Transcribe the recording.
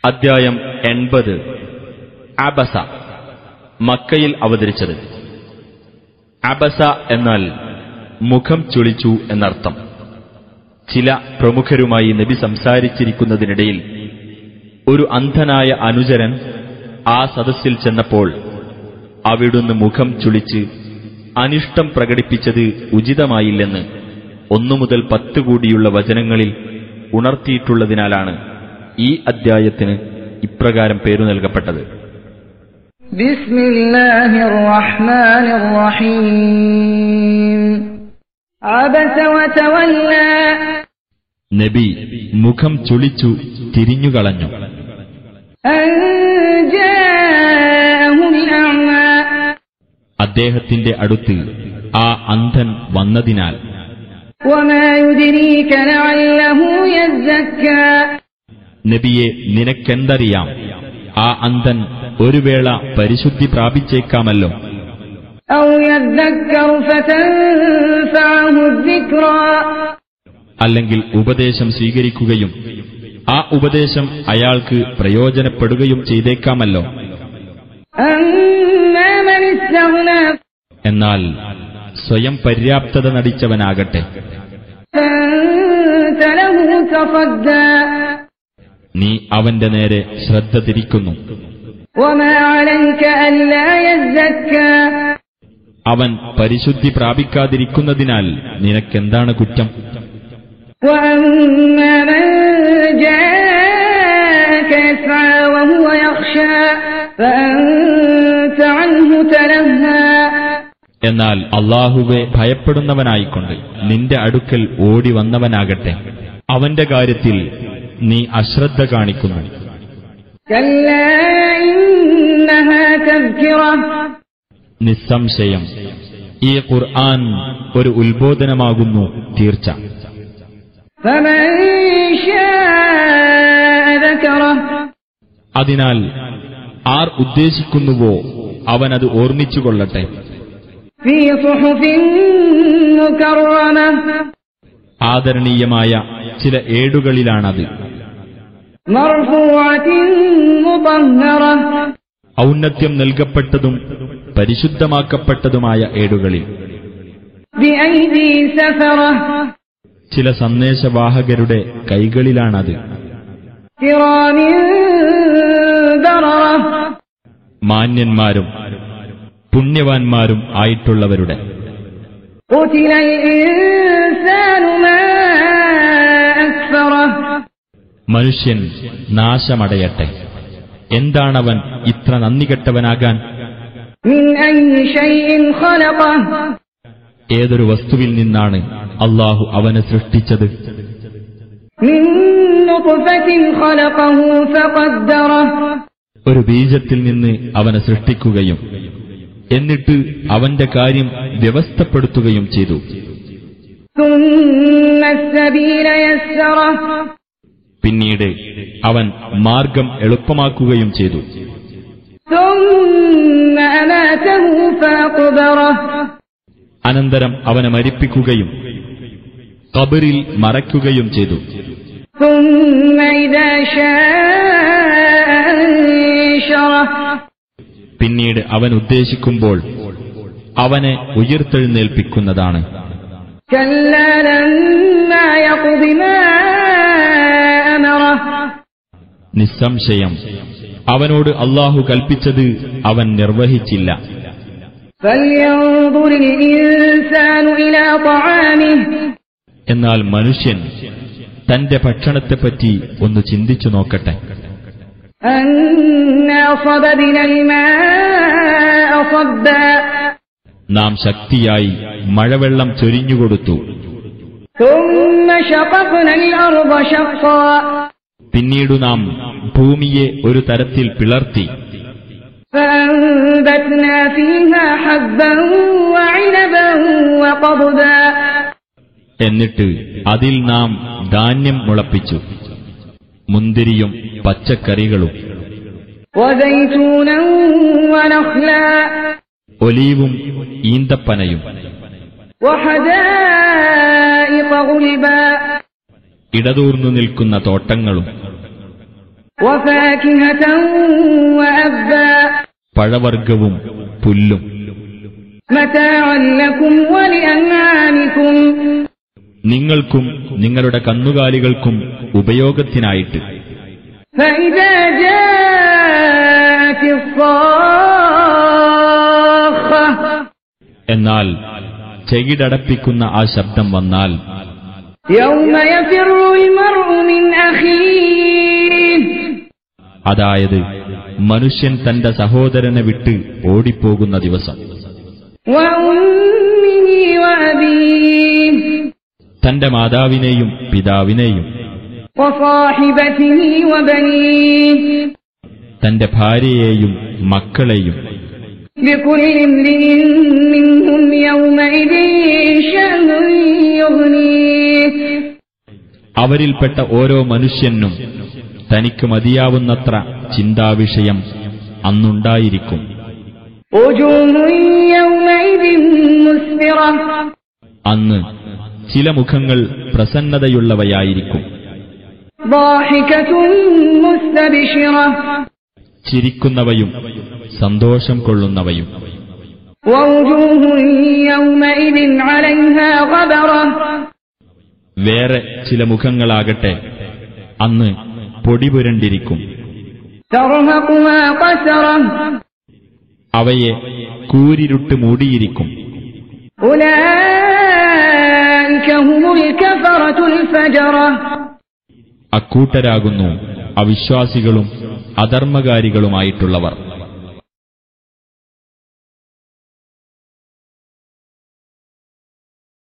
അദ്ധ്യായം എൺപത് അബസ മക്കയിൽ അവതരിച്ചത് അബസ എന്നാൽ മുഖം ചുളിച്ചു എന്നർത്ഥം ചില പ്രമുഖരുമായി നബി സംസാരിച്ചിരിക്കുന്നതിനിടയിൽ ഒരു അന്ധനായ അനുചരൻ ആ സദസ്സിൽ ചെന്നപ്പോൾ അവിടുന്ന് മുഖം ചുളിച്ച് അനിഷ്ടം പ്രകടിപ്പിച്ചത് ഉചിതമായില്ലെന്ന് ഒന്നു മുതൽ പത്ത് കൂടിയുള്ള വചനങ്ങളിൽ ഉണർത്തിയിട്ടുള്ളതിനാലാണ് ഈ അദ്ധ്യായത്തിന് ഇപ്രകാരം പേരു നൽകപ്പെട്ടത് بسم الله الرحمن الرحيم عبس وتولى നബി മുഖം ചുളിച്ചു തിരിഞ്ഞുകളഞ്ഞു أن جاءه الأعمى അദ്ദേഹത്തിന്റെ അടുത്ത് ആ അന്ധൻ വന്നതിനാൽ وما يدريك لعله يزكى നബിയെ നിനക്കെന്തറിയാം ആ അന്ധൻ ഒരു വേള പരിശുദ്ധി പ്രാപിച്ചേക്കാമല്ലോ أو يذكر فتنفعه الذكرى അല്ലെങ്കിൽ ഉപദേശം സ്വീകരിക്കുകയും ആ ഉപദേശം അയാൾക്ക് പ്രയോജനപ്പെടുകയും ചെയ്തേക്കാമല്ലോ أما من استغنى എന്നാൽ സ്വയം പര്യാപ്തത നടിച്ചവനാകട്ടെ فأنت له تصدى നീ അവന്റെ നേരെ ശ്രദ്ധ തിരിക്കുന്നു وما عليك ألا يزكى അവൻ പരിശുദ്ധി പ്രാപിക്കാതിരിക്കുന്നതിനാൽ നിനക്കെന്താണ് കുറ്റം وأما من جاءك يسعى وهو يخشى فأنت عنه تلهى എന്നാൽ അള്ളാഹുവെ ഭയപ്പെടുന്നവനായിക്കൊണ്ട് നിന്റെ അടുക്കൽ ഓടി വന്നവനാകട്ടെ അവന്റെ കാര്യത്തിൽ നീ അശ്രദ്ധ കാണിക്കുന്നു كلا إنها تذكرة നിസ്സംശയം ഈ ഖുർആൻ ഒരു ഉത്ബോധനമാകുന്നു തീർച്ച فمن شاء ذكره അതിനാൽ ആർ ഉദ്ദേശിക്കുന്നുവോ അവനത് ഓർമ്മിച്ചുകൊള്ളട്ടെ في صحف مكرمة ആദരണീയമായ ചില ഏടുകളിലാണത് مرفوعة مطهرة ഔന്നത്യം നൽകപ്പെട്ടതും പരിശുദ്ധമാക്കപ്പെട്ടതുമായ ഏടുകളിൽ بأيدي سفرة ചില സന്ദേശവാഹകരുടെ കൈകളിലാണത് كرام بررة മാന്യന്മാരും പുണ്യവാന്മാരും ആയിട്ടുള്ളവരുടെ قتل الإنسان ما أكفره മനുഷ്യൻ നാശമടയട്ടെ എന്താണവൻ ഇത്ര നന്ദികെട്ടവനാകാൻ من أي شيء خلقه ഏതൊരു വസ്തുവിൽ നിന്നാണ് അള്ളാഹു അവനെ സൃഷ്ടിച്ചത് من نطفة خلقه فقدره ഒരു ബീജത്തിൽ നിന്ന് അവനെ സൃഷ്ടിക്കുകയും എന്നിട്ട് അവന്റെ കാര്യം വ്യവസ്ഥപ്പെടുത്തുകയും ചെയ്തു ثم السبيل يسره പിന്നീട് അവൻ മാർഗം എളുപ്പമാക്കുകയും ചെയ്തു ثم أماته فأقبره അനന്തരം അവനെ മരിപ്പിക്കുകയും കബറിൽ മറയ്ക്കുകയും ചെയ്തു ثم إذا شاء أنشره പിന്നീട് അവൻ ഉദ്ദേശിക്കുമ്പോൾ അവനെ ഉയർത്തെഴുന്നേൽപ്പിക്കുന്നതാണ് كلا لما يقض ما أمره നിസ്സംശയം അവനോട് അള്ളാഹു കൽപ്പിച്ചത് അവൻ നിർവഹിച്ചില്ല فلينظر الإنسان إلى طعامه എന്നാൽ മനുഷ്യൻ തന്റെ ഭക്ഷണത്തെപ്പറ്റി ഒന്ന് ചിന്തിച്ചു നോക്കട്ടെ أنا صببنا الماء صبا നാം ശക്തിയായി മഴവെള്ളം ചൊരിഞ്ഞുകൊടുത്തു ثم شققنا الأرض شقا പിന്നീടു നാം ഭൂമിയെ ഒരു തരത്തിൽ പിളർത്തി فأنبتنا فيها حبا وعنبا وقضبا എന്നിട്ട് അതിൽ നാം ധാന്യം മുളപ്പിച്ചു മുന്തിരിയും പച്ചക്കറികളും وزيتونا ونخلا ഒലീവും ഈന്തപ്പനയും وحدائق غلبا ഇടതൂർന്നു നിൽക്കുന്ന തോട്ടങ്ങളും وفاكهة وأبا പഴവർഗവും പുല്ലും متاعا لكم ولأنعامكم നിങ്ങൾക്കും നിങ്ങളുടെ കന്നുകാലികൾക്കും ഉപയോഗത്തിനായിട്ട് فإذا جاءت الصاخة എന്നാൽ ചെകിടടപ്പിക്കുന്ന ആ ശബ്ദം വന്നാൽ يوم يفر المرء من أخيه അതായത് മനുഷ്യൻ തന്റെ സഹോദരനെ വിട്ട് ഓടിപ്പോകുന്ന ദിവസം وأمه وأبيه തന്റെ മാതാവിനെയും പിതാവിനെയും وصاحبته وبنيه തന്റെ ഭാര്യയെയും മക്കളെയും لكل امرئ منهم يومئذ شأن يغنيه അവരിൽപ്പെട്ട ഓരോ മനുഷ്യനും തനിക്ക് മതിയാവുന്നത്ര ചിന്താവിഷയം അന്നുണ്ടായിരിക്കും وجوه يومئذ مسفرة അന്ന് ചില മുഖങ്ങൾ പ്രസന്നതയുള്ളവയായിരിക്കും ضاحكة مستبشرة ചിരിക്കുന്നവയും സന്തോഷം കൊള്ളുന്നവയും ووجوه يومئذ عليها غبرة വേറെ ചില മുഖങ്ങളാകട്ടെ അന്ന് പൊടിപുരണ്ടിരിക്കും ترهقها قسرة അവയെ കൂരിരുട്ട് മൂടിയിരിക്കും أولئك هم الكفرة الفجرة അക്കൂട്ടരാകുന്നു അവിശ്വാസികളും അധർമ്മകാരികളുമായിട്ടുള്ളവർ